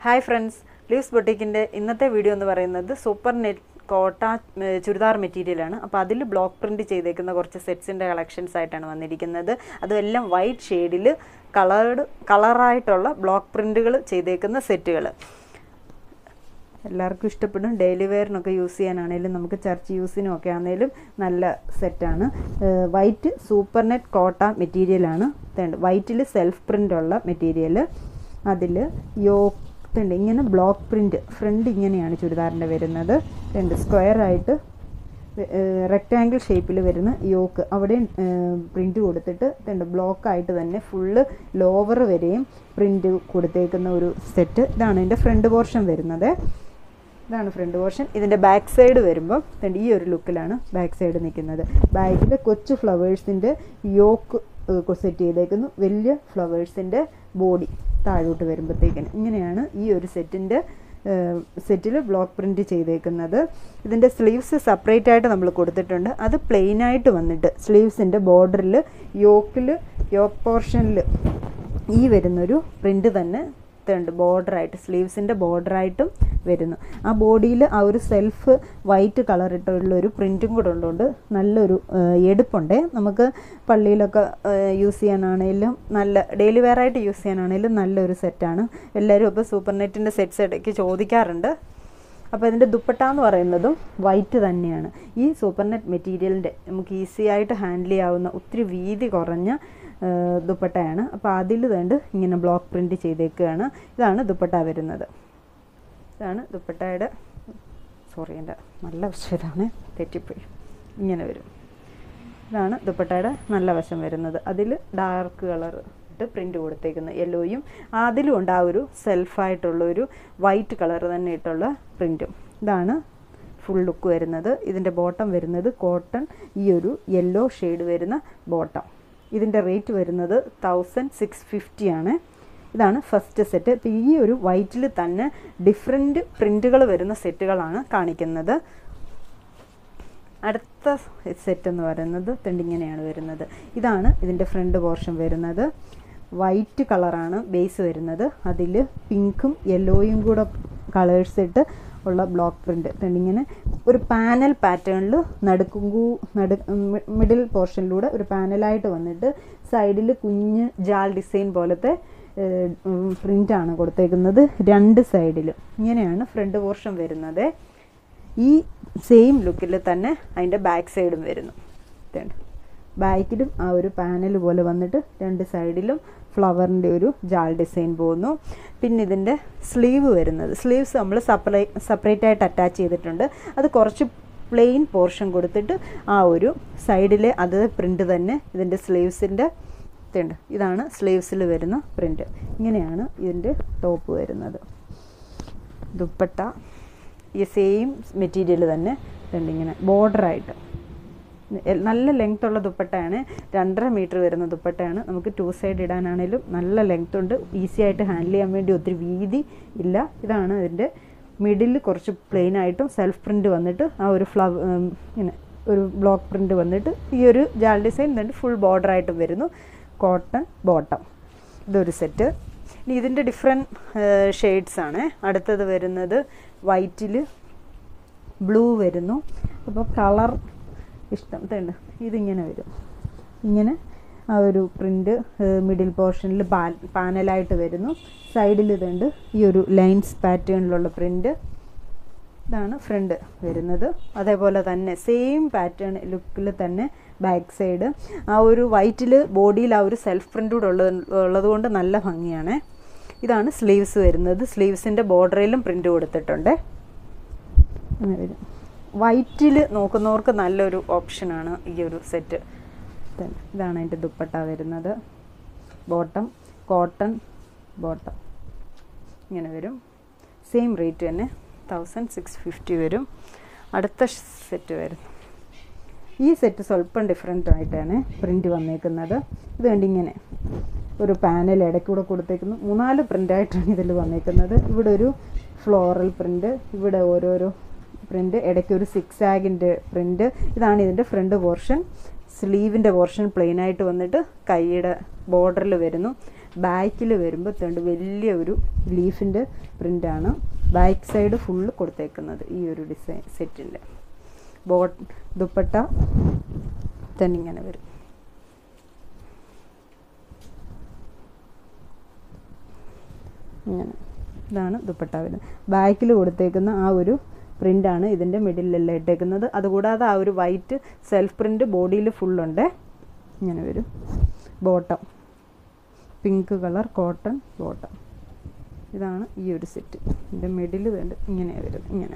hi friends leaves ബൊട്ടിക്കിൻ്റെ ഇന്നത്തെ video എന്ന് പറയുന്നത് സൂപ്പർ നെറ്റ് കോട്ട ഏർ ചുരിദാർ മെറ്റീരിയലാണ് അപ്പോൾ അതിൽ ബ്ലോക്ക് പ്രിൻറ്റ് ചെയ്തേക്കുന്ന കുറച്ച് സെറ്റ്സിൻ്റെ കളക്ഷൻസ് ആയിട്ടാണ് വന്നിരിക്കുന്നത് അതുമെല്ലാം വൈറ്റ് ഷെയ്ഡിൽ കളേർഡ് കളറായിട്ടുള്ള ബ്ലോക്ക് പ്രിൻറ്റുകൾ ചെയ്തേക്കുന്ന സെറ്റുകൾ എല്ലാവർക്കും ഇഷ്ടപ്പെടും ഡെയിലി വെയറിനൊക്കെ യൂസ് ചെയ്യാനാണേലും നമുക്ക് ചർച്ച് യൂസിനും ഒക്കെ ആണെങ്കിലും നല്ല സെറ്റാണ് വൈറ്റ് സൂപ്പർ നെറ്റ് കോട്ട മെറ്റീരിയലാണ് വൈറ്റിൽ സെൽഫ് പ്രിൻ്റ് ഉള്ള മെറ്റീരിയൽ അതിൽ യോക്കുണ്ട് ഇങ്ങനെ ബ്ലോക്ക് പ്രിൻ്റ് ഫ്രണ്ട് ഇങ്ങനെയാണ് ചുരിദാറിൻ്റെ വരുന്നത് രണ്ട് സ്ക്വയർ ആയിട്ട് റെക്റ്റാങ്കിൾ ഷേപ്പിൽ വരുന്ന യോക്ക് അവിടെ പ്രിൻ്റ് കൊടുത്തിട്ട് രണ്ട് ബ്ലോക്കായിട്ട് തന്നെ ഫുള്ള് ലോവർ വരെയും പ്രിൻ്റ് കൊടുത്തേക്കുന്ന ഒരു സെറ്റ് ഇതാണ് ഇതിൻ്റെ ഫ്രണ്ട് പോർഷൻ വരുന്നത് ഇതാണ് ഫ്രണ്ട് പോർഷൻ ഇതിൻ്റെ ബാക്ക് സൈഡ് വരുമ്പോൾ ദണ്ട് ഈ ഒരു ലുക്കിലാണ് ബാക്ക് സൈഡ് നിൽക്കുന്നത് ബാക്കിൽ കൊച്ചു ഫ്ലവേഴ്സിൻ്റെ യോക്ക് സെറ്റ് ചെയ്തേക്കുന്നു വലിയ ഫ്ലവേഴ്സിൻ്റെ ബോഡി താഴോട്ട് വരുമ്പോഴത്തേക്കിന് ഇങ്ങനെയാണ് ഈ ഒരു സെറ്റിൻ്റെ സെറ്റിൽ ബ്ലോക്ക് പ്രിൻറ്റ് ചെയ്തേക്കുന്നത് ഇതിൻ്റെ സ്ലീവ്സ് സെപ്പറേറ്റ് ആയിട്ട് നമ്മൾ കൊടുത്തിട്ടുണ്ട് അത് പ്ലെയിൻ ആയിട്ട് വന്നിട്ട് സ്ലീവ്സിൻ്റെ ബോർഡറിൽ യോക്കിൽ യോക്ക് പോർഷനിൽ ഈ വരുന്നൊരു പ്രിൻ്റ് തന്നെ ഉണ്ട് ബോർഡറായിട്ട് സ്ലീവ്സിൻ്റെ ബോർഡറായിട്ടും വരുന്നു ആ ബോഡിയിൽ ആ ഒരു സെൽഫ് വൈറ്റ് കളർ ഇട്ടുള്ള ഒരു പ്രിൻറ്റും കൂടെ ഉള്ളതുകൊണ്ട് നല്ലൊരു എടുപ്പുണ്ട് നമുക്ക് പള്ളിയിലൊക്കെ യൂസ് ചെയ്യാനാണേലും നല്ല ഡെയിലി വെയർ ആയിട്ട് യൂസ് ചെയ്യാനാണേലും നല്ലൊരു സെറ്റാണ് എല്ലാവരും ഇപ്പോൾ സൂപ്പർ നെറ്റിൻ്റെ സെറ്റ്സ് ഇടയ്ക്ക് ചോദിക്കാറുണ്ട് അപ്പോൾ ഇതിൻ്റെ ദുപ്പട്ട എന്ന് പറയുന്നതും വൈറ്റ് തന്നെയാണ് ഈ സൂപ്പർ നെറ്റ് മെറ്റീരിയലിൻ്റെ നമുക്ക് ഈസി ആയിട്ട് ഹാൻഡിൽ ചെയ്യാവുന്ന ഒത്തിരി വീതി കുറഞ്ഞ ദുപ്പട്ടയാണ് അപ്പോൾ അതിൽ വേണ്ട ഇങ്ങനെ ബ്ലോക്ക് പ്രിൻറ്റ് ചെയ്തേക്കുകയാണ് ഇതാണ് ദുപ്പട്ട വരുന്നത് ഇതാണ് ദുപ്പട്ടയുടെ സോറി എൻ്റെ നല്ല വശം ഇതാണ് തെറ്റിപ്പോയി ഇങ്ങനെ വരും ഇതാണ് ദുപ്പട്ടയുടെ നല്ല വശം വരുന്നത് അതിൽ ഡാർക്ക് കളർ ഇട്ട് പ്രിൻ്റ് കൊടുത്തേക്കുന്നത് യെല്ലോയും അതിലും ഉണ്ട് ആ ഒരു സെൽഫായിട്ടുള്ള ഒരു വൈറ്റ് കളർ തന്നെ ഇട്ടുള്ള പ്രിൻറ്റും ഇതാണ് ഫുൾ ലുക്ക് വരുന്നത് ഇതിൻ്റെ ബോട്ടം വരുന്നത് കോട്ടൺ ഈ ഒരു യെല്ലോ ഷെയ്ഡ് വരുന്ന ബോട്ടം ഇതിൻ്റെ റേറ്റ് വരുന്നത് തൗസൻഡ് സിക്സ് ഫിഫ്റ്റി ആണ് ഇതാണ് ഫസ്റ്റ് സെറ്റ് ഇപ്പോൾ ഈ ഒരു വൈറ്റിൽ തന്നെ ഡിഫറെൻറ്റ് പ്രിൻറ്റുകൾ വരുന്ന സെറ്റുകളാണ് കാണിക്കുന്നത് അടുത്ത സെറ്റ് എന്ന് പറയുന്നത് തെണ്ടിങ്ങനെയാണ് വരുന്നത് ഇതാണ് ഇതിൻ്റെ ഫ്രണ്ട് പോർഷൻ വരുന്നത് വൈറ്റ് കളറാണ് ബേസ് വരുന്നത് അതിൽ പിങ്കും യെല്ലോയും കൂടെ കളേഴ്സ് ഇട്ട് ഉള്ള ബ്ലോക്ക് പ്രിൻ്റ് തെണ്ടിങ്ങനെ ഒരു പാനൽ പാറ്റേണിൽ നടുക്കുങ്കു നടു മിഡിൽ പോർഷനിലൂടെ ഒരു പാനലായിട്ട് വന്നിട്ട് സൈഡിൽ കുഞ്ഞ് ജാൽ ഡിസൈൻ പോലത്തെ പ്രിൻ്റാണ് കൊടുത്തേക്കുന്നത് രണ്ട് സൈഡിലും ഇങ്ങനെയാണ് ഫ്രണ്ട് പോർഷൻ വരുന്നത് ഈ സെയിം ലുക്കിൽ തന്നെ അതിൻ്റെ ബാക്ക് സൈഡും വരുന്നു ബാക്കിലും ആ ഒരു പാനൽ പോലെ വന്നിട്ട് രണ്ട് സൈഡിലും ഫ്ലവറിൻ്റെ ഒരു ജാൾ ഡിസൈൻ പോകുന്നു പിന്നെ ഇതിൻ്റെ സ്ലീവ് വരുന്നത് സ്ലീവ്സ് നമ്മൾ സെപ്പറേ സെപ്പറേറ്റ് ആയിട്ട് അറ്റാച്ച് ചെയ്തിട്ടുണ്ട് അത് കുറച്ച് പ്ലെയിൻ പോർഷൻ കൊടുത്തിട്ട് ആ ഒരു സൈഡിലെ അത് പ്രിൻ്റ് തന്നെ ഇതിൻ്റെ സ്ലീവ്സിൻ്റെ ഇതുണ്ട് ഇതാണ് സ്ലീവ്സിൽ വരുന്ന പ്രിൻ്റ് ഇങ്ങനെയാണ് ഇതിൻ്റെ ടോപ്പ് വരുന്നത് ദുപ്പട്ട ഈ സെയിം മെറ്റീരിയൽ തന്നെ ഉണ്ട് ഇങ്ങനെ ബോർഡറായിട്ട് നല്ല ലെങ്ത് ഉള്ള ദുപ്പട്ടയാണ് രണ്ടര മീറ്റർ വരുന്ന ദുപ്പട്ടയാണ് നമുക്ക് ടു സൈഡ് ഇടാനാണേലും നല്ല ലെങ്ത് ഉണ്ട് ഈസി ആയിട്ട് ഹാൻഡിൽ ചെയ്യാൻ വേണ്ടി ഒത്തിരി വീതി ഇല്ല ഇതാണ് ഇതിൻ്റെ മിഡിൽ കുറച്ച് പ്ലെയിൻ ആയിട്ടും സെൽഫ് പ്രിൻ്റ് വന്നിട്ട് ആ ഒരു ഫ്ലവർ ഇങ്ങനെ ഒരു ബ്ലോക്ക് പ്രിൻ്റ് വന്നിട്ട് ഈ ഒരു ജാൽ ഡിസൈൻ തന്നെ ഫുൾ ബോർഡറായിട്ടും വരുന്നു കോട്ടൺ ബോട്ടം ഇതൊരു സെറ്റ് ഇനി ഇതിൻ്റെ ഡിഫറെൻറ്റ് ഷെയ്ഡ്സ് ആണ് അടുത്തത് വരുന്നത് വൈറ്റിൽ ബ്ലൂ വരുന്നു അപ്പോൾ കളർ ഇഷ്ടം ഇതുണ്ട് ഇതിങ്ങനെ വരും ഇങ്ങനെ ആ ഒരു പ്രിൻ്റ് മിഡിൽ പോർഷനിൽ പാ പാനലായിട്ട് വരുന്നു സൈഡിൽ ഇതുണ്ട് ഈ ഒരു ലൈൻസ് പാറ്റേണിലുള്ള പ്രിൻ്റ് ഇതാണ് ഫ്രണ്ട് വരുന്നത് അതേപോലെ തന്നെ സെയിം പാറ്റേൺ ലുക്കിൽ തന്നെ ബാക്ക് സൈഡ് ആ ഒരു വൈറ്റിൽ ബോഡിയിൽ ആ ഒരു സെൽഫ് പ്രിൻ്റ് കൂടെ ഉള്ളത് ഉള്ളതുകൊണ്ട് നല്ല ഭംഗിയാണ് ഇതാണ് സ്ലീവ്സ് വരുന്നത് സ്ലീവ്സിൻ്റെ ബോർഡറിലും പ്രിൻ്റ് കൊടുത്തിട്ടുണ്ട് അങ്ങനെ വരും വൈറ്റിൽ നോക്കുന്നവർക്ക് നല്ലൊരു ഓപ്ഷനാണ് ഈ ഒരു സെറ്റ് ഇതാണ് അതിൻ്റെ ദുപ്പട്ട വരുന്നത് ബോട്ടം കോട്ടൺ ബോട്ടം ഇങ്ങനെ വരും സെയിം റേറ്റ് തന്നെ തൗസൻഡ് സിക്സ് ഫിഫ്റ്റി വരും അടുത്ത സെറ്റ് വരുന്നു ഈ സെറ്റ് സ്വല്പം ഡിഫറെൻ്റ് ആയിട്ടാണ് പ്രിൻ്റ് വന്നേക്കുന്നത് ഇത് കണ്ടിങ്ങനെ ഒരു പാനൽ ഇടയ്ക്കൂടെ കൊടുത്തേക്കുന്നു മൂന്നാല് പ്രിൻ്റായിട്ടാണ് ഇതിൽ വന്നേക്കുന്നത് ഇവിടെ ഒരു ഫ്ലോറൽ പ്രിൻ്റ് ഇവിടെ ഓരോരോ പ്രിൻ്റ് ഇടയ്ക്ക് ഒരു സിക്സ് ആഗിൻ്റെ പ്രിൻ്റ് ഇതാണ് ഇതിൻ്റെ ഫ്രണ്ട് പോർഷൻ സ്ലീവിൻ്റെ പോർഷൻ പ്ലെയിൻ ആയിട്ട് വന്നിട്ട് കൈയുടെ ബോർഡറിൽ വരുന്നു ബാക്കിൽ വരുമ്പോൾ തണ്ട് വലിയ ഒരു ലീഫിൻ്റെ പ്രിൻ്റാണ് ബാക്ക് സൈഡ് ഫുള്ള് കൊടുത്തേക്കുന്നത് ഈ ഒരു ഡിസൈൻ സെറ്റിൻ്റെ ബോട്ട് ദുപ്പട്ട തന്നെ ഇങ്ങനെ വരും ഇങ്ങനെ ഇതാണ് ദുപ്പട്ട വരുന്നത് ബാക്കിൽ കൊടുത്തേക്കുന്ന ആ ഒരു പ്രിൻ്റാണ് ഇതിൻ്റെ മിഡിലെല്ലാം ഇട്ടേക്കുന്നത് അതുകൂടാതെ ആ ഒരു വൈറ്റ് സെൽഫ് പ്രിൻ്റ് ബോഡിയിൽ ഫുള്ളുണ്ട് ഇങ്ങനെ വരും bottom pink colour cotton bottom ഇതാണ് ഈ ഒരു സെറ്റ് ഇതിൻ്റെ മിഡിൽ വേണ്ട ഇങ്ങനെ വരും ഇങ്ങനെ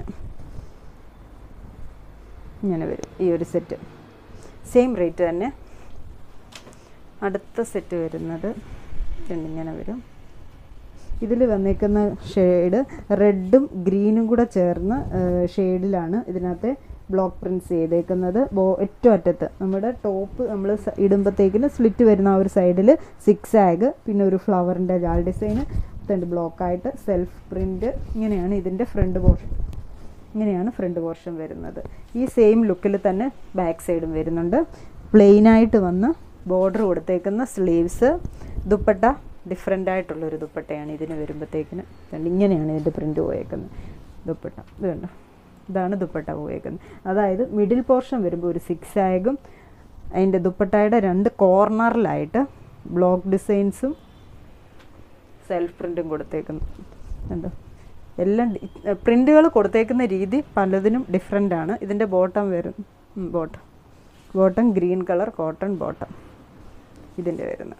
ഇങ്ങനെ വരും ഈ ഒരു സെറ്റ് സെയിം റേറ്റ് തന്നെ അടുത്ത സെറ്റ് വരുന്നത് ഇങ്ങനെ വരും ഇതിൽ വന്നേക്കുന്ന ഷെയ്ഡ് റെഡും ഗ്രീനും കൂടെ ചേർന്ന ഷെയ്ഡിലാണ് ഇതിനകത്ത് ബ്ലോക്ക് പ്രിൻറ്റ്സ് ചെയ്തേക്കുന്നത് ബോ ഏറ്റവും അറ്റത്ത് നമ്മുടെ ടോപ്പ് നമ്മൾ ഇടുമ്പോഴത്തേക്കിന് സ്ലിറ്റ് വരുന്ന ആ ഒരു സൈഡിൽ സിക്സ് ആഗ് പിന്നെ ഒരു ഫ്ലവറിൻ്റെ ജാൾ ഡിസൈന് രണ്ട് ബ്ലോക്കായിട്ട് സെൽഫ് പ്രിൻറ്റ് ഇങ്ങനെയാണ് ഇതിൻ്റെ ഫ്രണ്ട് പോർഷൻ ഇങ്ങനെയാണ് ഫ്രണ്ട് പോർഷൻ വരുന്നത് ഈ സെയിം ലുക്കിൽ തന്നെ ബാക്ക് സൈഡും വരുന്നുണ്ട് പ്ലെയിനായിട്ട് വന്ന് ബോർഡർ കൊടുത്തേക്കുന്ന സ്ലീവ്സ് ദുപ്പട്ട ഡിഫറെൻ്റ് ആയിട്ടുള്ളൊരു ദുപ്പട്ടയാണ് ഇതിന് വരുമ്പോഴത്തേക്കിന് ഇങ്ങനെയാണ് ഇതിൻ്റെ പ്രിൻ്റ് പോയേക്കുന്നത് ദുപ്പട്ട ഇത് കണ്ടോ ഇതാണ് ദുപ്പട്ട പോയേക്കുന്നത് അതായത് മിഡിൽ പോർഷൻ വരുമ്പോൾ ഒരു സിക്സ് ആഗും അതിൻ്റെ ദുപ്പട്ടയുടെ രണ്ട് കോർണറിലായിട്ട് ബ്ലോക്ക് ഡിസൈൻസും സെൽഫ് പ്രിൻറ്റും കൊടുത്തേക്കുന്നു കണ്ടോ എല്ലാം പ്രിൻ്റുകൾ കൊടുത്തേക്കുന്ന രീതി പലതിനും ഡിഫറെൻ്റ് ആണ് ഇതിൻ്റെ ബോട്ടം വരും bottom bottom green colour cotton bottom ഇതിൻ്റെ വരുന്നത്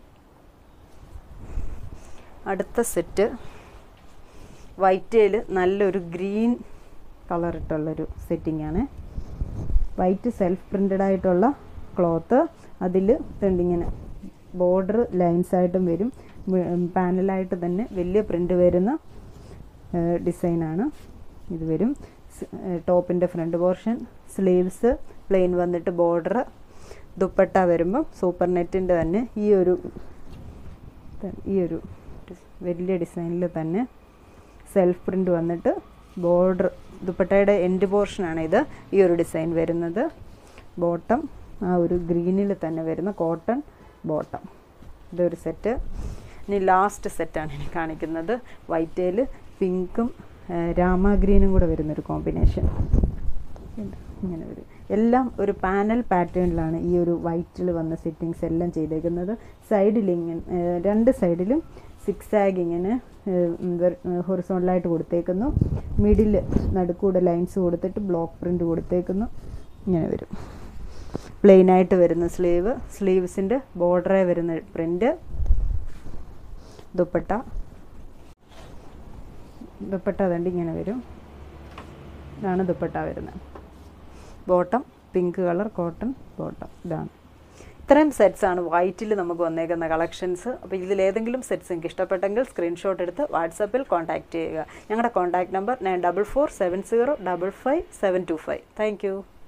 അടുത്ത സെറ്റ് വൈറ്റേൽ നല്ലൊരു ഗ്രീൻ കളർ ഇട്ടുള്ളൊരു സെറ്റിംഗ് ആണ് വൈറ്റ് സെൽഫ് പ്രിൻ്റഡ് ആയിട്ടുള്ള ക്ലോത്ത് അതിൽ ഇങ്ങനെ ബോർഡർ ലൈൻസ് ആയിട്ടും വരും പാനലായിട്ട് തന്നെ വലിയ പ്രിൻ്റ് വരുന്ന ഡിസൈനാണ് ഇത് വരും ടോപ്പിൻ്റെ ഫ്രണ്ട് പോർഷൻ സ്ലീവ്സ് പ്ലെയിൻ വന്നിട്ട് ബോർഡർ ദുപ്പട്ട വരുമ്പം സൂപ്പർ നെറ്റിൻ്റെ തന്നെ ഈ ഒരു ഈ ഒരു വലിയ ഡിസൈനിൽ തന്നെ സെൽഫ് പ്രിൻ്റ് വന്നിട്ട് ബോർഡർ ദുപ്പട്ടയുടെ എൻഡ് പോർഷനാണ് ഇത് ഈ ഒരു ഡിസൈൻ വരുന്നത് ബോട്ടം ആ ഒരു ഗ്രീനിൽ തന്നെ വരുന്ന കോട്ടൺ ബോട്ടം ഇതൊരു സെറ്റ് ഇനി ലാസ്റ്റ് സെറ്റാണ് ഇനി കാണിക്കുന്നത് വൈറ്റേൽ പിങ്കും രാമ ഗ്രീനും കൂടെ വരുന്നൊരു കോമ്പിനേഷൻ ഇങ്ങനെ വരും എല്ലാം ഒരു പാനൽ പാറ്റേണിലാണ് ഈ ഒരു വൈറ്റിൽ വന്ന സെറ്റിങ്സ് എല്ലാം ചെയ്തേക്കുന്നത് സൈഡിൽ ഇങ്ങനെ രണ്ട് സൈഡിലും സിക്സ് ആഗ് ഇങ്ങനെ ഹൊറിസോണ്ടലായിട്ട് കൊടുത്തേക്കുന്നു മിഡിൽ നടുക്കൂടെ ലൈൻസ് കൊടുത്തിട്ട് ബ്ലോക്ക് പ്രിൻ്റ് കൊടുത്തേക്കുന്നു ഇങ്ങനെ വരും പ്ലെയിനായിട്ട് വരുന്ന സ്ലീവ് സ്ലീവ്സിൻ്റെ ബോർഡറെ വരുന്ന പ്രിൻ്റ് ദുപ്പട്ട ദുപ്പട്ട അതുകൊണ്ട് ഇങ്ങനെ വരും ഇതാണ് ദുപ്പട്ട വരുന്നത് bottom pink colour cotton bottom ഇതാണ് ഇത്രയും സെറ്റ്സ് ആണ് വൈറ്റിൽ നമുക്ക് വന്നേക്കുന്ന കളക്ഷൻസ് അപ്പോൾ ഇതിലേതെങ്കിലും സെറ്റ്സ് നിങ്ങൾക്ക് ഇഷ്ടപ്പെട്ടെങ്കിൽ സ്ക്രീൻഷോട്ട് എടുത്ത് വാട്സപ്പിൽ കോൺടാക്റ്റ് ചെയ്യുക ഞങ്ങളുടെ contact number nine double four seven zero double five seven two five thank U